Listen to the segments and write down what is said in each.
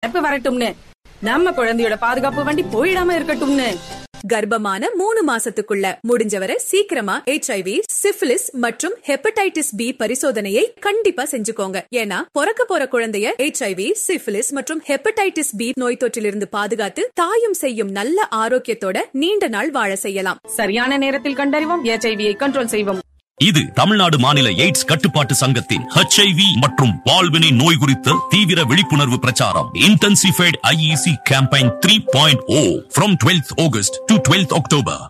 எப்ப வரட்டும்னு நம்ம குழந்தையோட பாதுகாப்பு வண்டி போயிடாம இருக்கட்டும்னு கர்ப்பமான மூணு மாசத்துக்குள்ள முடிஞ்சவரை சீக்கிரமா ஹெச்ஐவி சிஃபிலிஸ் மற்றும் ஹெப்படைட்டிஸ் பி பரிசோதனையை கண்டிப்பா செஞ்சுக்கோங்க ஏன்னா பிறக்க போற குழந்தைய ஹெச்ஐவி சிஃபிலிஸ் மற்றும் ஹெப்படைட்டிஸ் பி நோய் தொற்றிலிருந்து பாதுகாத்து தாயும் செய்யும் நல்ல ஆரோக்கியத்தோட நீண்ட நாள் வாழ செய்யலாம் சரியான நேரத்தில் கண்டறிவோம் எச்ஐவியை கண்ட்ரோல் செய்வோம் இது தமிழ்நாடு மாநில எய்ட்ஸ் கட்டுப்பாட்டு சங்கத்தின் HIV மற்றும் வாழ்வினை நோய் குறித்த தீவிர விழிப்புணர்வு பிரச்சாரம் intensified IEC campaign three point O from twelfth August to twelfth October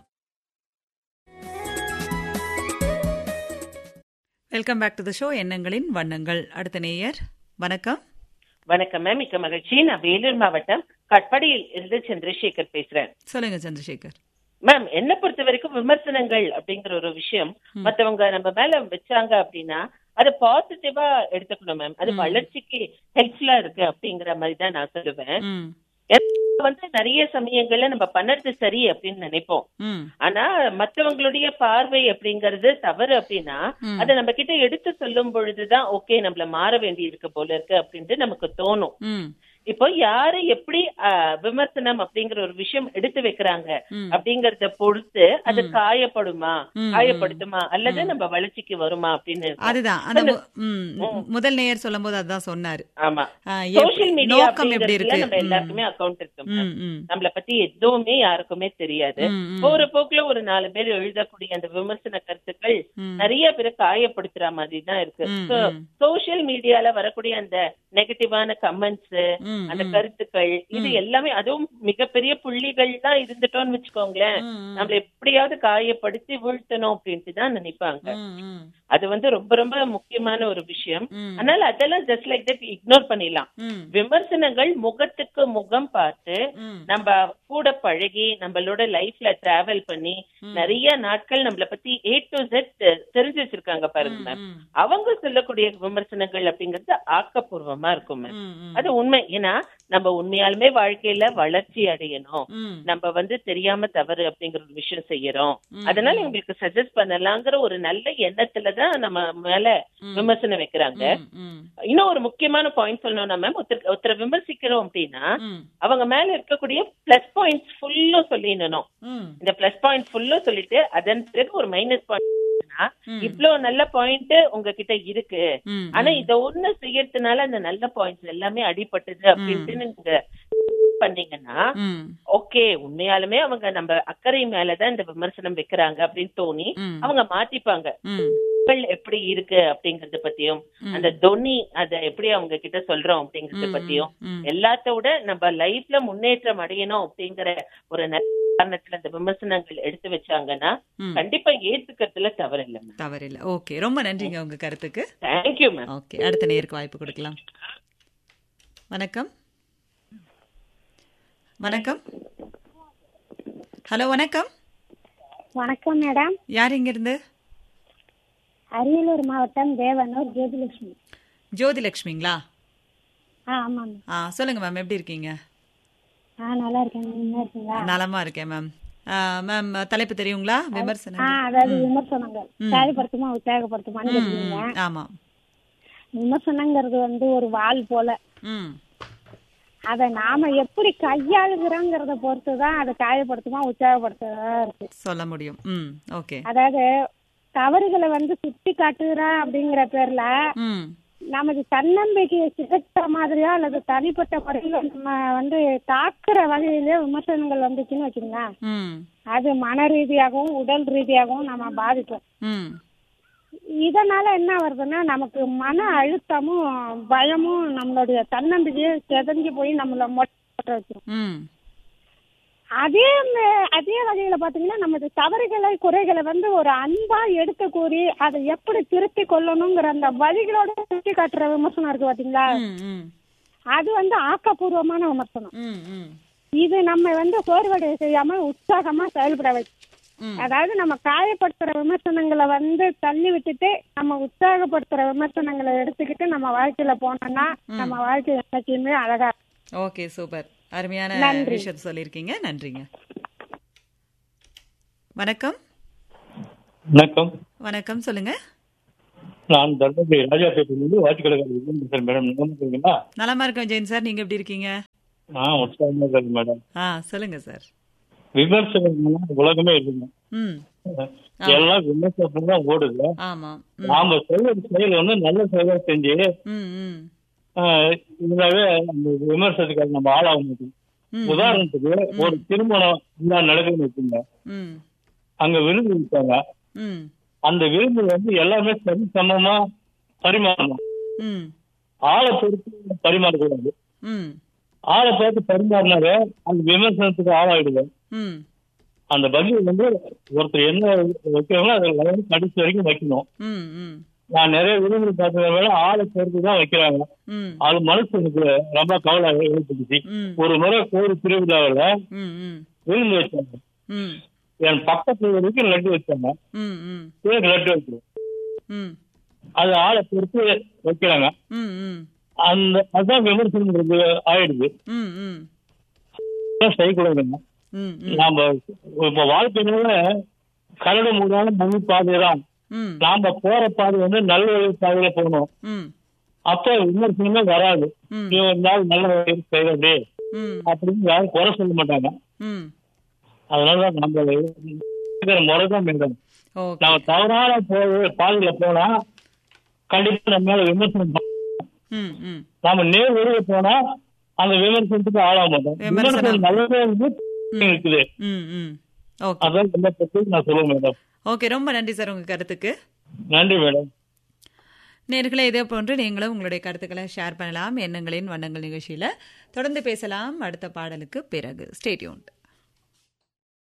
welcome back to the show எண்ணங்களின் வண்ணங்கள் அடுத்த நேயர் வணக்கம் வணக்கம் மேம் மிக்க மகிழ்ச்சி நான் வேலூர் மாவட்டம் கட்படியில் இருந்து சந்திரசேகர் பேசுறேன் சொல்லுங்க சந்திரசேகர் மேம் என்ன பொறுத்த வரைக்கும் விமர்சனங்கள் அப்படிங்கிற ஒரு விஷயம் மத்தவங்க நம்ம மேல வச்சாங்க அப்படின்னா அது பாசிட்டிவா எடுத்துக்கணும் மேம் அது வளர்ச்சிக்கு ஹெல்ப்ஃபுல்லா இருக்கு அப்படிங்கிற மாதிரி தான் நான் சொல்லுவேன் ம் ஏன்னா வந்து நிறைய சமயங்கள்ல நம்ம பண்ணது சரி அப்படின்னு நினைப்போம் ம் ஆனா மத்தவங்களுடைய பார்வை அப்படிங்கறது தவறு அப்படின்னா அதை நம்ம கிட்ட எடுத்து சொல்லும் பொழுதுதான் ஓகே நம்மள மாற வேண்டி இருக்கு போல இருக்கு அப்படின்ட்டு நமக்கு தோணும் ம் இப்போ யாரு எப்படி அஹ், விமர்சனம் அப்படிங்கிற ஒரு விஷயம் எடுத்து வைக்கிறாங்க அப்படிங்கறத பொறுத்து அது காயப்படுமா காயப்படுத்துமா அல்லது நம்ம வளர்ச்சிக்கு வருமா அப்படின்னு இருக்கும். அதுதான் அந்த மு- ம், முதல் நேயர் சொல்லும் போது அதுதான் சொன்னாரு ஆமா ஆ, எப்- சோசியல் மீடியா நோக்கம் எப்படி இருக்கு நம்ம எல்லாருக்குமே அக்கவுண்ட் இருக்கு ம், ம், நம்மள பத்தி எதுவுமே யாருக்குமே தெரியாது ம், ம். போற போக்குல ஒரு நாலு பேர் எழுதக்கூடிய அந்த விமர்சன கருத்துக்கள் நிறைய பேரை காயப்படுத்துற மாதிரி தான் இருக்கு சோசியல் மீடியால வரக்கூடிய அந்த நெகட்டிவான கமெண்ட்ஸ் ம், அந்த கருத்துக்கள் இது எல்லாமே அதுவும் மிகப்பெரிய புள்ளிகள் தான் இருந்துட்டோம்னு வச்சுக்கோங்களேன் நம்மள எப்படியாவது காயப்படுத்தி வீழ்த்தணும் அப்படின்ட்டு தான் நினைப்பாங்க ம், ம், அது வந்து ரொம்ப ரொம்ப முக்கியமான ஒரு விஷயம் ம். அதனால அதெல்லாம் ஜஸ்ட் லைக் தட் இக்னோர் பண்ணிடலாம் ம், விமர்சனங்கள் முகத்துக்கு முகம் பார்த்து ம். நம்ம கூட பழகி நம்மளோட லைஃப்ல டிராவல் பண்ணி நிறைய நாட்கள் நம்மள பத்தி ஏ டு ஜெட் தெரிஞ்சு வச்சிருக்காங்க பாருங்க மேம் ம். அவங்க சொல்லக்கூடிய விமர்சனங்கள் அப்படிங்கிறது ஆக்கப்பூர்வமா இருக்கும் மேம் ம், ம். அது உண்மை ஏன்னா நம்ம உண்மையாலுமே வாழ்க்கையில வளர்ச்சி அடையணும் ம். நம்ம வந்து தெரியாம தவறு அப்படிங்கிற ஒரு விஷயம் செய்யறோம் அதனால உங்களுக்கு சஜஸ்ட் பண்ணலாங்கிற ஒரு நல்ல எண்ணத்துலதான் நம்ம மேல விமர்சனம் வைக்கிறாங்க ம், ம், இன்னும் ஒரு முக்கியமான பாயிண்ட் சொல்லணும்னா மேம் ஒருத்தர் ஒருத்தரை விமர்சிக்கிறோம் அப்படின்னா ம், அவங்க மேல இருக்கக்கூடிய பிளஸ் பாயிண்ட்ஸ் ஃபுல்லும் சொல்லிடணும் ம். இந்த பிளஸ் பாயிண்ட் ஃபுல்லும் சொல்லிட்டு அதன் பிறகு ஒரு மைனஸ் பாயிண்ட் ம். இவ்வளவு நல்ல பாயிண்ட் உங்ககிட்ட இருக்கு ம், ஆனா இத ஒண்ணு செய்யறதுனால அந்த நல்ல பாயிண்ட்ஸ் எல்லாமே அடிபட்டது அப்படின்ட்டு நீங்க பண்ணீங்கன்னா ம், ஓகே உண்மையாலுமே அவங்க நம்ம அக்கறை மேலதான் இந்த விமர்சனம் வைக்கிறாங்க அப்படின்னு தோணி ம். அவங்க மாத்திப்பாங்க ம். மக்கள் எப்படி இருக்கு அப்படிங்கறத பத்தியும் அந்த தொனி அத எப்படி அவங்க கிட்ட சொல்றோம் அப்படிங்கறத பத்தியும் ம். எல்லாத்த விட நம்ம லைஃப்ல முன்னேற்றம் அடையணும் அப்படிங்கிற ஒரு நல்ல காரணத்துல அந்த விமர்சனங்கள் எடுத்து வச்சாங்கன்னா ம். கண்டிப்பா ஏத்துக்கிறதுல தவறு இல்லை மேம் தவறில்லை ஓகே ரொம்ப நன்றிங்க உங்க கருத்துக்கு தேங்க்யூ மேம் ஓகே அடுத்த நேருக்கு வாய்ப்பு கொடுக்கலாம் வணக்கம் வணக்கம் ஹலோ வணக்கம் வணக்கம் மேடம் யார் இங்க இருந்து அரியலூர் மாவட்டம் தேவனூர் ஜோதிலட்சுமி ஜோதிலட்சுமிங்களா ஆ ஆமாம் மேம் ஆ சொல்லுங்க மேம் எப்படி இருக்கீங்க ஆ நல்லா இருக்கேன் நீங்க இருக்கீங்களா நலமா இருக்கேன் மேம் மேம் தலைப்பு தெரியுங்களா ஆ விமர்சனம் அதாவது விமர்சனங்கள் செயல்படுத்துமா உற்சாகப்படுத்துமான்னு கேட்டீங்க ஆமா விமர்சனங்கிறது வந்து ஒரு வாள் போல ம் அதை நாம எப்படி கையாளுகிறோங்கிறத பொறுத்து தான் அதை காயப்படுத்துமா உற்சாகப்படுத்துறதா இருக்கு சொல்ல முடியும் ம் ஓகே அதாவது தவறுகளை வந்து சுட்டி காட்டுகிறா அப்படிங்கிற பேர்ல ம் நமது தன்னம்பிக்கையை சிதைக்கிற மாதிரியா அல்லது தனிப்பட்ட முறையில நம்ம வந்து தாக்குற வகையிலே விமர்சனங்கள் வந்துச்சுன்னு வச்சுங்களேன் ம் அது மன ரீதியாகவும் உடல் ரீதியாகவும் நம்ம பாதிக்கும் ம் இதனால என்ன வருதுன்னா நமக்கு மன அழுத்தமும் பயமும் நம்மளுடைய தன்னம்பிக்கையை செதஞ்சு போய் நம்மள மொட்டை வச்சிரும் ம் அதே ம- அதே வகையில பாத்தீங்கன்னா நமது தவறுகளை குறைகளை வந்து ஒரு அன்பா எடுத்து கூறி அதை எப்படி திருத்தி கொள்ளணுங்கிற அந்த வழிகளோட சுட்டி காட்டுற விமர்சனம் இருக்கு பாத்தீங்களா ம் ம் அது வந்து ஆக்கப்பூர்வமான விமர்சனம் ம் ம் இது நம்ம வந்து சோர்வடைய செய்யாம உற்சாகமா செயல்பட வைக்கும் ம். அதாவது நம்ம காயப்படுத்துற விமர்சனங்களை வந்து தள்ளி விட்டுட்டு நம்ம உற்சாகப்படுத்துற விமர்சனங்களை எடுத்துக்கிட்டு நம்ம வாழ்க்கையில போனோம்னா நம்ம வாழ்க்கை என்னைக்குமே அழகா இருக்கும். ஓகே சூப்பர் அருமையான நன்றி. விஷயத்தை சொல்லியிருக்கீங்க நன்றிங்க வணக்கம் வணக்கம் வணக்கம் சொல்லுங்க நான் தர்மபுரி ராஜா பேட்டிலிருந்து வாட்சிக்கடைக்காரர் பேசுறேன் மேடம் நல்லா இருக்கீங்களா நலமா இருக்கேன் ஜெயின் சார் நீங்க எப்படி இருக்கீங்க நான் உற்சாகமா இருக்கேன் மேடம் ஆ சொல்லுங்க சார் விமர்சனம் உலகமே இருக்குங்க ம் எல்லாம் விமர்சனம் தான் ஓடுது ஆமா ம் நாம சொல்ற செயல் வந்து நல்ல செயலா செஞ்சு ம் ம் ஆஹ், இருந்தாவே அந்த விமர்சனத்துக்கு நம்ம ஆளாக மாட்டோம் ம். உதாரணத்துக்கு ஒரு திருமணம் இல்ல நடக்குதுன்னு வச்சுங்க ம் அங்க விருது வைப்பாங்க ம் அந்த விருது வந்து எல்லாமே சரி சமமா பரிமாறணும் ம் ஆளை பொறுத்து பரிமாறக்கூடாது ம் ஆளை பார்த்து பரிமாறினாவே அந்த விமர்சனத்துக்கு ஆளாயிடுவேன் ம் அந்த பதில் வந்து ஒருத்தர் என்ன வைக்கிறாங்களோ அதை வந்து கடைசி வரைக்கும் வைக்கணும் ம் ம் நான் நிறைய விருது பார்த்தத விட ஆளை பொறுத்து தான் வைக்கிறாங்க ம் அது மனுஷனுக்கு ரொம்ப கவலை ஏற்பட்டுச்சு ம் ஒரு முறை கோயில் திருவிழாவில் ம் ம் விருந்து வச்சாங்க ம் என் பக்கத்துல வரைக்கும் லட்டு வச்சாங்க ம் ம் பேர் லட்டு வைக்கிறோம் ம் அது ஆளை பொறுத்து வைக்கிறாங்க ம் ம் அந்த அதுதான் விமர்சனம் ஆயிடுது ம் ம் அதான் செய்யக்கூடாதுங்க ம் ம் நாம இப்ப வாழ்க்கையில கரடு மூடான மணி பாதை தான் ம் நாம போற பாதை வந்து நல்ல வழி பாதையில போகணும் ம் அப்ப விமர்சனமே வராது ம். நீ ஒரு நாள் நல்ல வழி செய்யறது ம் அப்படின்னு யாரும் குறை சொல்ல மாட்டாங்க ம் அதனாலதான் நம்ம இருக்கிற முறைதான் மேடம் ஓகே நம்ம தவறான போய் பாதையில போனா கண்டிப்பா நம்ம மேல விமர்சனம் பண்ண- ம் ம் நாம நேர் வழியில போனா அந்த விமர்சனத்துக்கு ஆளாக மாட்டோம் விமர்சனம். விமர்சனம் நல்லதே வந்து இருக்குது ம் ம் ஓகே அதான் என்ன பத்தி நான் சொல்லுவேன் மேடம் ஓகே ரொம்ப நன்றி சார் உங்க கருத்துக்கு நன்றி மேடம் நேர்களே இதே போன்று நீங்களும் உங்களுடைய கருத்துக்களை ஷேர் பண்ணலாம் எண்ணங்களின் வண்ணங்கள் நிகழ்ச்சியில தொடர்ந்து பேசலாம் அடுத்த பாடலுக்கு பிறகு ஸ்டேட்யூன்